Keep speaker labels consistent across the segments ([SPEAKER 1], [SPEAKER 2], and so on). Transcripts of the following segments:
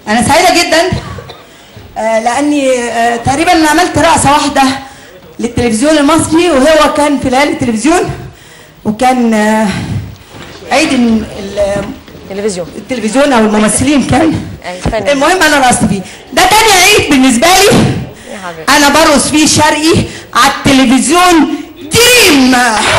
[SPEAKER 1] انا سعيده جدا آه، لاني آه، تقريبا أنا عملت رقصه واحده للتلفزيون المصري وهو كان في ليالي التلفزيون وكان آه، عيد ال- ال-
[SPEAKER 2] تلفزيون
[SPEAKER 1] التلفزيون او الممثلين كان
[SPEAKER 2] أي فن.
[SPEAKER 1] المهم انا رقصت فيه ده تاني عيد بالنسبه لي
[SPEAKER 2] يا حبيبي
[SPEAKER 1] انا برقص فيه شرقي على التلفزيون دريم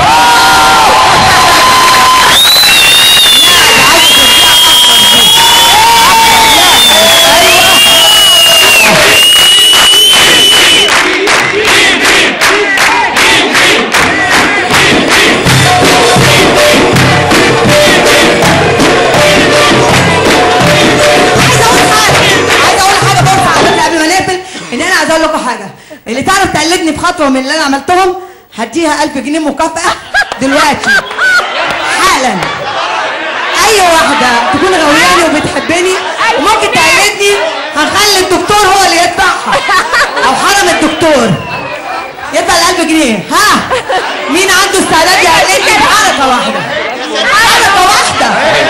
[SPEAKER 1] عايزه اقول حاجه عايزه اقول حاجه برضه على فكره قبل ما نقفل ان انا عايزه اقول لكم حاجه اللي تعرف تقلدني في خطوه من اللي انا عملتهم هديها 1000 جنيه مكافاه دلوقتي حالا اي واحده تكون غوياني وبتحبني ممكن تقلدني هنخلي الدكتور هو اللي يدفعها او حرم الدكتور يدفع ال 1000 جنيه ها مين عنده استعداد يقلدني بحركه واحده حركه واحده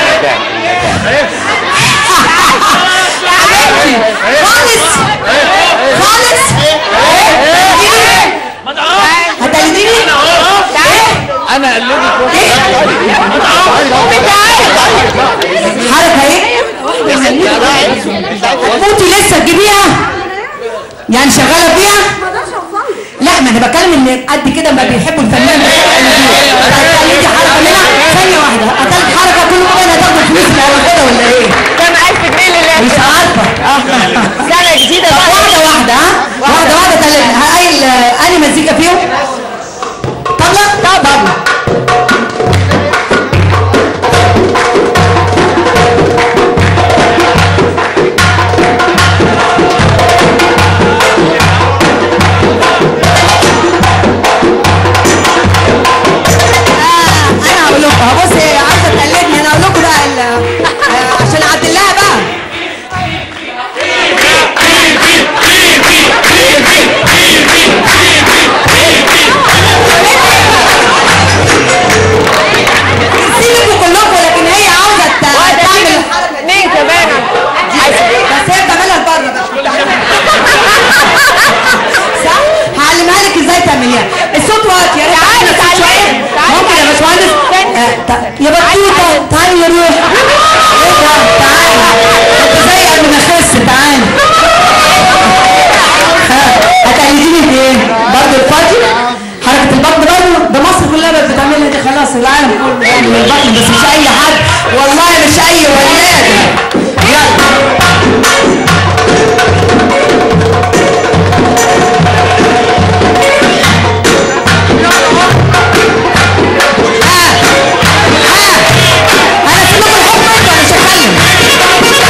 [SPEAKER 1] حبيبتي خالص خالص هتقلديني؟
[SPEAKER 3] انا قلدك
[SPEAKER 1] ايه؟ حركة ايه؟ هتموتي لسه تجيبيها؟ يعني شغالة فيها؟ لا ما انا بتكلم ان قد كده ما بيحبوا الفنان هتقلدي حركة منها ثانية واحدة هتقلد حركة كل مرة هتاخد فلوس اللي هاخدها ولا ايه؟
[SPEAKER 2] كام ألف جنيه لله
[SPEAKER 1] مش عارفة
[SPEAKER 2] سنة جديدة
[SPEAKER 1] طب
[SPEAKER 2] بقى
[SPEAKER 1] واحدة واحدة ها؟ واحدة واحدة تقلد هاي أنهي مزيكا فيهم؟ طبلة؟ طبلة آه، انا هقول لكم بص عايزه تقلدني انا هقول لكم بقى ال- آه، عشان اعدل لها بقى سيبكم كلكم لكن هي عاوزه ت- تعمل الحركه دي
[SPEAKER 2] اتنين كمان
[SPEAKER 1] بس هي بتعملها بره بقى صح؟ هعلمها لك ازاي تعمليها الصوت واطي يا ريت
[SPEAKER 2] تعالي،
[SPEAKER 1] تعالي
[SPEAKER 2] تعالي.
[SPEAKER 1] شويه
[SPEAKER 2] تعالي،
[SPEAKER 1] ممكن يا
[SPEAKER 2] تعالي.
[SPEAKER 1] باشمهندس آه، تع- يا بطوطه تعالي يا روح ايه ده تعالي انت زي قبل ما اخس تعالي ها، هتقلديني بايه؟ برضه الفاضي حركة البطن برضه ده مصر كلها بقت بتعملها دي خلاص العالم كله بيعمل البطن بس مش أي حد والله مش أي ولاد يلا ها ها انا سيبكم الحكم انتوا انا مش هتكلم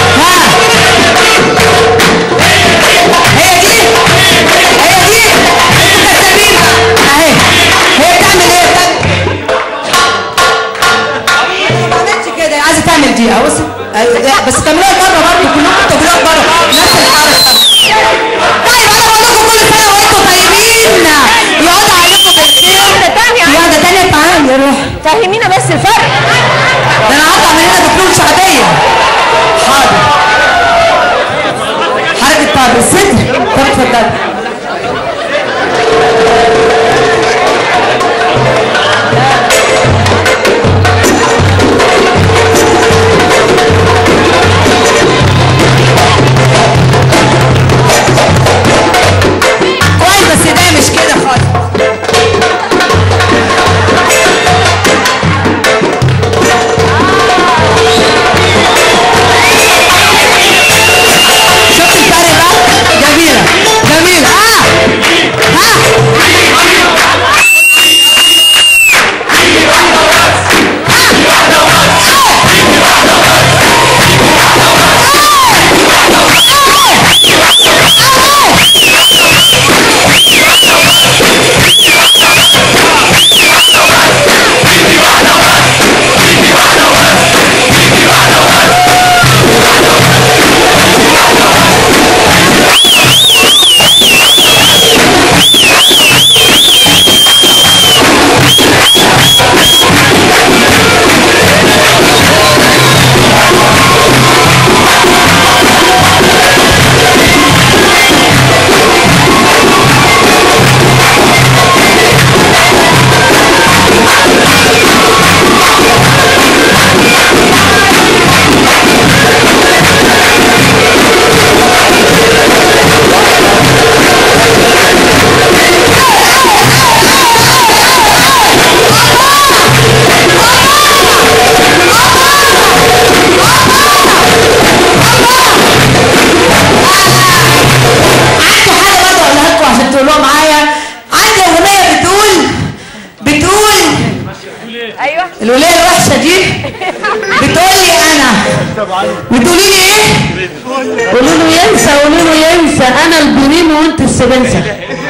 [SPEAKER 4] السبنسة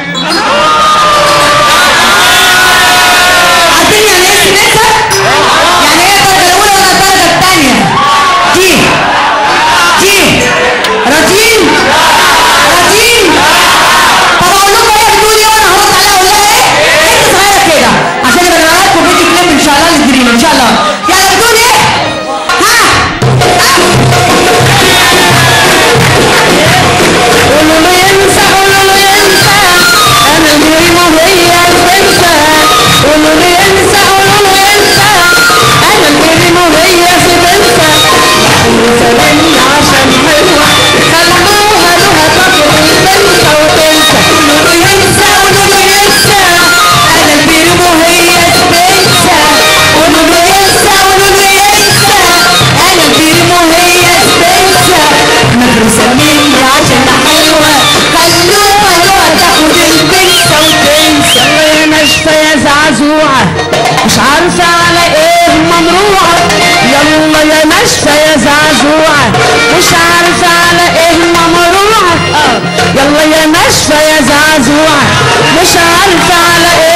[SPEAKER 1] عارفين يعني ايه سمسة؟ يعني ايه الدرجة الأولى ولا الدرجة الثانية؟ دي دي راضيين؟ راضيين؟ طب أقول لكم هي بتقول إيه وأنا هرد عليها أقول لها إيه؟ حتة صغيرة كده عشان يبقى لكم فيديو كليب إن شاء الله للدريم إن شاء الله يلا بتقول إيه؟ ها؟
[SPEAKER 4] قولوا له ينسى قولوا له ينسى انا المهم وهي تنسى قولوا له ينسى قولوا له ينسى انا المهم وهي تنسى تنسى مني عشان حلوة خلوها لها تاكل تنسى وتنسى قولوا له ينسى قولوا له ينسى انا المهم وهي تنسى قولوا له ينسى قولوا له ينسى انا المهم وهي تنسى مدرسة مني عشان حلوة خلوها لها تاخد البنسة وتنسى يا ناشفة يا زعزوعة مش عارفة على ايه ممروعة يلا يا ناشفة يا زعزوعة مش عارفة على ايه ممروعة آه. يلا يا ناشفة يا زعزوعة مش عارفة على